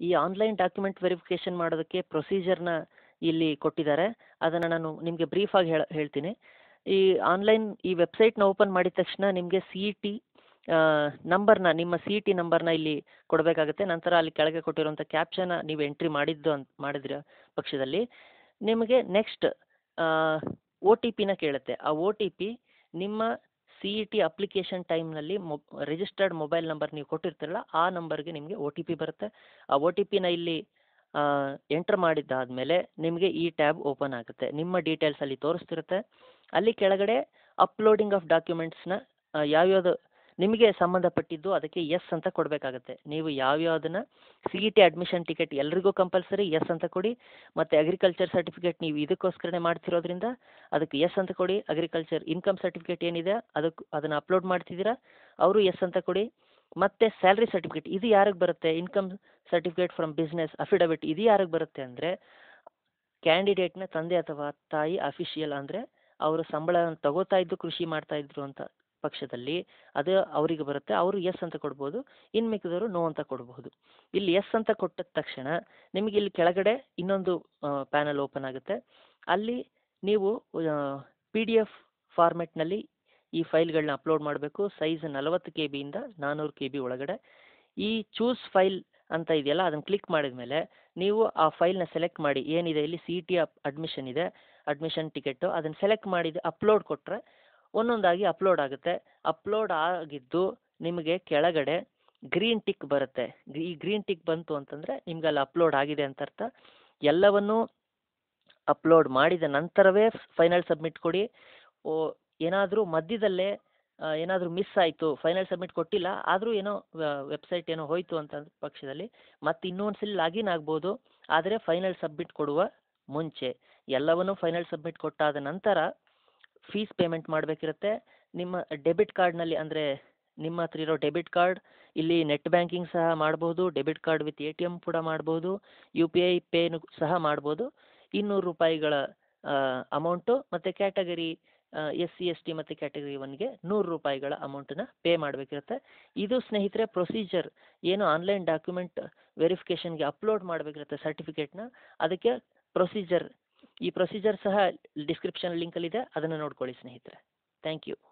ಈ online document verification ಮಾಡೋದಕ್ಕೆ ಪ್ರೊಸೀಜರ್ನ ಇಲ್ಲಿ ಕೊಟ್ಟಿದ್ದಾರೆ ಅದನ್ನು ನಾನು ನಿಮಗೆ ಬ್ರೀಫಾಗಿ ಹೇಳ ಹೇಳ್ತೀನಿ ಈ ಆನ್ಲೈನ್ ಈ ವೆಬ್ಸೈಟ್ನ ಓಪನ್ ಮಾಡಿದ ತಕ್ಷಣ ನಿಮಗೆ ಸಿ ಇ ಟಿ ನಂಬರ್ನ ನಿಮ್ಮ ಸಿ ಇ ಟಿ ನಂಬರ್ನ ಇಲ್ಲಿ ಕೊಡಬೇಕಾಗುತ್ತೆ ನಂತರ ಅಲ್ಲಿ ಕೆಳಗೆ ಕೊಟ್ಟಿರುವಂಥ ಕ್ಯಾಪ್ಷನ ನೀವು ಎಂಟ್ರಿ ಮಾಡಿದ್ದು ಅಂತ ಮಾಡಿದ್ರ ಪಕ್ಷದಲ್ಲಿ ನಿಮಗೆ ನೆಕ್ಸ್ಟ್ ಒ ಟಿ ಪಿನ ಕೇಳುತ್ತೆ ಆ ಒ ಟಿ ಪಿ ನಿಮ್ಮ ಸಿ ಇ ಟಿ ಅಪ್ಲಿಕೇಶನ್ ಟೈಮ್ನಲ್ಲಿ ಮೊ ರಿಜಿಸ್ಟರ್ಡ್ ಮೊಬೈಲ್ ನಂಬರ್ ನೀವು ಕೊಟ್ಟಿರ್ತೀರಲ್ಲ ಆ ನಂಬರ್ಗೆ ನಿಮಗೆ ಒ ಟಿ ಪಿ ಬರುತ್ತೆ ಆ ಒ ಟಿ ಪಿನ ಇಲ್ಲಿ ಎಂಟ್ರ್ ಮಾಡಿದ್ದಾದಮೇಲೆ ನಿಮಗೆ ಈ ಟ್ಯಾಬ್ ಓಪನ್ ಆಗುತ್ತೆ ನಿಮ್ಮ ಡೀಟೇಲ್ಸ್ ಅಲ್ಲಿ ತೋರಿಸ್ತಿರುತ್ತೆ ಅಲ್ಲಿ ಕೆಳಗಡೆ ಅಪ್ಲೋಡಿಂಗ್ ಆಫ್ ಡಾಕ್ಯುಮೆಂಟ್ಸ್ನ ಯಾವ್ಯಾವುದು ನಿಮಗೆ ಸಂಬಂಧಪಟ್ಟಿದ್ದು ಅದಕ್ಕೆ ಎಸ್ ಅಂತ ಕೊಡಬೇಕಾಗತ್ತೆ ನೀವು ಯಾವ್ಯಾವುದನ್ನ C E T admission ticket ಎಲ್ರಿಗೂ ಕಂಪಲ್ಸರಿ ಎಸ್ ಅಂತ ಕೊಡಿ ಮತ್ತು ಅಗ್ರಿಕಲ್ಚರ್ ಸರ್ಟಿಫಿಕೇಟ್ ನೀವು ಇದಕ್ಕೋಸ್ಕರನೇ ಮಾಡ್ತಿರೋದ್ರಿಂದ ಅದಕ್ಕೆ ಎಸ್ ಅಂತ ಕೊಡಿ ಅಗ್ರಿಕಲ್ಚರ್ ಇನ್ಕಮ್ ಸರ್ಟಿಫಿಕೇಟ್ ಏನಿದೆ ಅದಕ್ಕೆ ಅದನ್ನು ಅಪ್ಲೋಡ್ ಮಾಡ್ತಿದ್ದೀರಾ ಅವರು ಎಸ್ ಅಂತ ಕೊಡಿ ಮತ್ತು ಸ್ಯಾಲ್ರಿ ಸರ್ಟಿಫಿಕೇಟ್ ಇದು ಯಾರಿಗೆ ಬರುತ್ತೆ income certificate from business affidavit ಇದು ಯಾರಿಗೆ ಬರುತ್ತೆ ಅಂದರೆ ಕ್ಯಾಂಡಿಡೇಟ್ನ ತಂದೆ ಅಥವಾ ತಾಯಿ ಅಫಿಷಿಯಲ್ ಅಂದರೆ ಅವರು ಸಂಬಳ ತಗೋತಾ ಇದ್ದು ಕೃಷಿ ಮಾಡ್ತಾ ಇದ್ರು ಅಂತ ಪಕ್ಷದಲ್ಲಿ ಅದು ಅವರಿಗೆ ಬರುತ್ತೆ ಅವರು ಎಸ್ ಅಂತ ಕೊಡ್ಬೋದು ಇನ್ನು ಮಿಕ್ಕಿದವರು ನೋ ಅಂತ ಕೊಡಬಹುದು ಇಲ್ಲಿ ಎಸ್ ಅಂತ ಕೊಟ್ಟ ತಕ್ಷಣ ನಿಮಗೆ ಇಲ್ಲಿ ಕೆಳಗಡೆ ಇನ್ನೊಂದು ಪ್ಯಾನಲ್ ಓಪನ್ ಆಗುತ್ತೆ ಅಲ್ಲಿ ನೀವು ಪಿ ಡಿ ಎಫ್ ಫಾರ್ಮೆಟ್ನಲ್ಲಿ ಈ ಫೈಲ್ಗಳನ್ನ ಅಪ್ಲೋಡ್ ಮಾಡಬೇಕು ಸೈಜ್ ನಲವತ್ತು ಕೆ ಬಿಯಿಂದ ನಾನ್ನೂರು ಕೆ ಬಿ ಒಳಗಡೆ ಈ ಚೂಸ್ ಫೈಲ್ ಅಂತ ಇದೆಯಲ್ಲ ಅದನ್ನು ಕ್ಲಿಕ್ ಮಾಡಿದ ಮೇಲೆ ನೀವು ಆ ಫೈಲ್ನ ಸೆಲೆಕ್ಟ್ ಮಾಡಿ ಏನಿದೆ ಇಲ್ಲಿ ಸಿ ಟಿ ಅಪ್ ಅಡ್ಮಿಷನ್ ಇದೆ ಅಡ್ಮಿಷನ್ ಟಿಕೆಟು ಅದನ್ನು ಸೆಲೆಕ್ಟ್ ಮಾಡಿದ ಅಪ್ಲೋಡ್ ಕೊಟ್ಟರೆ ಒಂದೊಂದಾಗಿ ಅಪ್ಲೋಡ್ ಆಗುತ್ತೆ ಅಪ್ಲೋಡ್ ಆಗಿದ್ದು ನಿಮಗೆ ಕೆಳಗಡೆ ಗ್ರೀನ್ ಟಿಕ್ ಬರುತ್ತೆ ಈ ಗ್ರೀನ್ ಟಿಕ್ ಬಂತು ಅಂತಂದರೆ ನಿಮ್ಗೆ ಅಲ್ಲಿ ಅಪ್ಲೋಡ್ ಆಗಿದೆ ಅಂತ ಅರ್ಥ ಎಲ್ಲವನ್ನೂ ಅಪ್ಲೋಡ್ ಮಾಡಿದ ನಂತರವೇ ಫೈನಲ್ ಸಬ್ಮಿಟ್ ಕೊಡಿ ಓ ಏನಾದರೂ ಮಧ್ಯದಲ್ಲೇ ಏನಾದರೂ ಮಿಸ್ ಆಯಿತು ಫೈನಲ್ ಸಬ್ಮಿಟ್ ಕೊಟ್ಟಿಲ್ಲ ಆದರೂ ಏನೋ ವೆಬ್ಸೈಟ್ ಏನೋ ಹೋಯಿತು ಅಂತ ಪಕ್ಷದಲ್ಲಿ ಮತ್ತೆ ಇನ್ನೊಂದು ಸಲ ಲಾಗಿನ್ ಆಗ್ಬೋದು ಆದರೆ ಫೈನಲ್ ಸಬ್ಮಿಟ್ ಕೊಡುವ ಮುಂಚೆ ಎಲ್ಲವನ್ನೂ ಫೈನಲ್ ಸಬ್ಮಿಟ್ ಕೊಟ್ಟಾದ ನಂತರ ಫೀಸ್ ಪೇಮೆಂಟ್ ಮಾಡಬೇಕಿರುತ್ತೆ ನಿಮ್ಮ ಡೆಬಿಟ್ ಕಾರ್ಡ್ನಲ್ಲಿ ಅಂದರೆ ನಿಮ್ಮ ಹತ್ರ ಇರೋ ಡೆಬಿಟ್ ಕಾರ್ಡ್ ಇಲ್ಲಿ ನೆಟ್ ಬ್ಯಾಂಕಿಂಗ್ ಸಹ ಮಾಡ್ಬೋದು debit card with A T M ಕೂಡ ಮಾಡ್ಬೋದು ಯು ಪಿ ಐ ಪೇನು ಸಹ ಮಾಡ್ಬೋದು ಇನ್ನೂರು ರೂಪಾಯಿಗಳ ಅಮೌಂಟು ಮತ್ತು category S C S T ಮತ್ತು ಕ್ಯಾಟಗರಿ ಒನ್ಗೆ ನೂರು ರೂಪಾಯಿಗಳ ಅಮೌಂಟನ್ನು ಪೇ ಮಾಡಬೇಕಿರುತ್ತೆ ಇದು ಸ್ನೇಹಿತರೆ ಪ್ರೊಸೀಜರ್ ಏನು ಆನ್ಲೈನ್ ಡಾಕ್ಯುಮೆಂಟ್ ವೆರಿಫಿಕೇಷನ್ಗೆ ಅಪ್ಲೋಡ್ ಮಾಡಬೇಕಿರುತ್ತೆ ಸರ್ಟಿಫಿಕೇಟ್ನ ಅದಕ್ಕೆ ಪ್ರೊಸೀಜರ್ ಈ ಪ್ರೊಸೀಜರ್ ಸಹ ಡಿಸ್ಕ್ರಿಪ್ಷನ್ ಲಿಂಕಲ್ಲಿದೆ ಅದನ್ನು ನೋಡ್ಕೊಳ್ಳಿ ಸ್ನೇಹಿತರೆ ಥ್ಯಾಂಕ್ ಯು